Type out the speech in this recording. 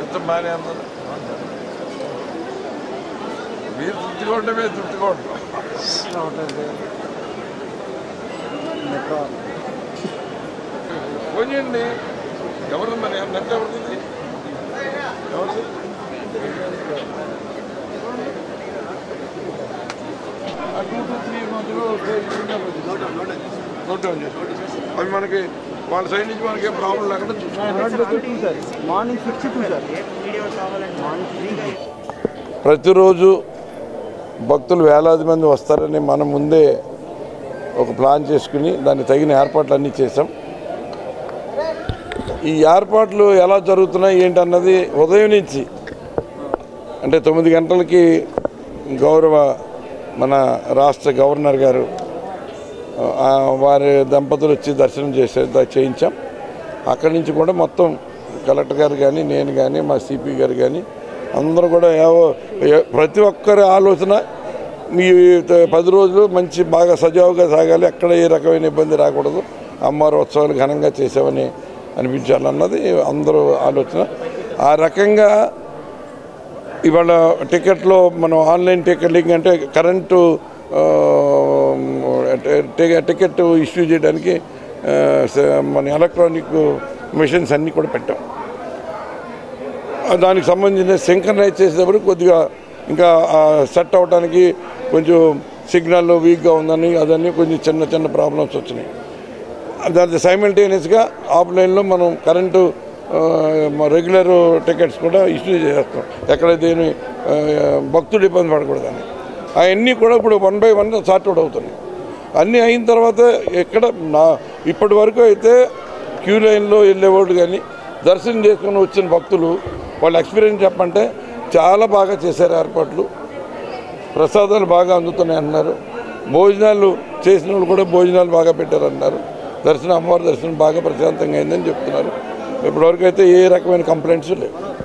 system బాగానే అన్నారు మీరు తృప్తిగా ఉంటే మేము తృప్తిగా ఉంటాం ఫోన్ చేయండి ఎవరు మరి నెట్ ఎవరిది ఎవరిది ఆ టూ టు త్రీ మధ్యలో నోట్ డౌన్ చేసి అవి మనకి వాళ్ళ సైడ్ నుంచి మనకి ఏం ప్రాబ్లం లేకుండా చూసుకోవాలి మార్నింగ్ సిక్స్ టూ సార్ ప్రతిరోజు భక్తులు వేలాది మంది వస్తారని మనం ముందే ఒక ప్లాన్ చేసుకుని దానికి తగిన ఏర్పాట్లు అన్నీ చేసాం ఈ ఏర్పాట్లు ఎలా జరుగుతున్నాయి ఏంటన్నది ఉదయం నుంచి అంటే తొమ్మిది గంటలకి గౌరవ మన రాష్ట్ర గవర్నర్ గారు ఆ, వారి దంపతులు వచ్చి దర్శనం చేసే ద- చేయించాం అక్కడి నుంచి కూడా మొత్తం కలెక్టర్ గారు కానీ నేను కానీ మా సిపి గారు కానీ అందరూ కూడా ఏవో ఏ- ప్రతి ఒక్కరి ఆలోచన మీ త- పది రోజులు మంచి బాగా సజావుగా సాగాలి ఎక్కడ ఏ రకమైన ఇబ్బంది రాకూడదు అమ్మవారి ఉత్సవాలు ఘనంగా చేసామని అనిపించాలన్నది అందరూ ఆలోచన ఆ రకంగా ఇవాళ టికెట్లో మనం ఆన్లైన్ టికెటింగ్ అంటే కరెంటు ఆ, టి- టికెట్ ఇష్యూ చేయడానికి ఆ, స- మన ఎలక్ట్రానిక్ మిషన్స్ అన్నీ కూడా పెట్టాం ఆ, దానికి సంబంధించిన సింక్రనైజ్ చేసేటప్పుడు కొద్దిగా ఇంకా సెట్ అవడానికి కొంచెం సిగ్నల్ వీక్గా ఉందని అదన్నీ కొంచెం చిన్న చిన్న ప్రాబ్లమ్స్ వచ్చినాయి దాని సైమిల్టేనియస్గా ఆఫ్లైన్లో మనం కరెంటు ఆ, మా రెగ్యులర్ టికెట్స్ కూడా ఇష్యూ చేస్తాం ఎక్కడైతే ఏమి, ఆ, భక్తులు ఇబ్బంది పడకూడదని అవన్నీ కూడా ఇప్పుడు వన్ బై వన్ సార్ట్అవుట్ అవుతున్నాయి అన్నీ అయిన తర్వాత ఎక్కడ నా ఇప్పటి వరకు అయితే క్యూ లైన్లో వెళ్ళేవాళ్ళు కానీ దర్శనం చేసుకొని వచ్చిన భక్తులు వాళ్ళ ఎక్స్పీరియన్స్ చెప్పంటే చాలా బాగా చేశారు ఏర్పాట్లు ప్రసాదాలు బాగా అందుతున్నాయి అన్నారు భోజనాలు చేసిన వాళ్ళు కూడా భోజనాలు బాగా పెట్టారు అన్నారు దర్శనం అమ్మవారి దర్శనం బాగా ప్రశాంతంగా అయిందని చెప్తున్నారు ఇప్పటివరకు అయితే ఏ రకమైన కంప్లైంట్స్ లేవు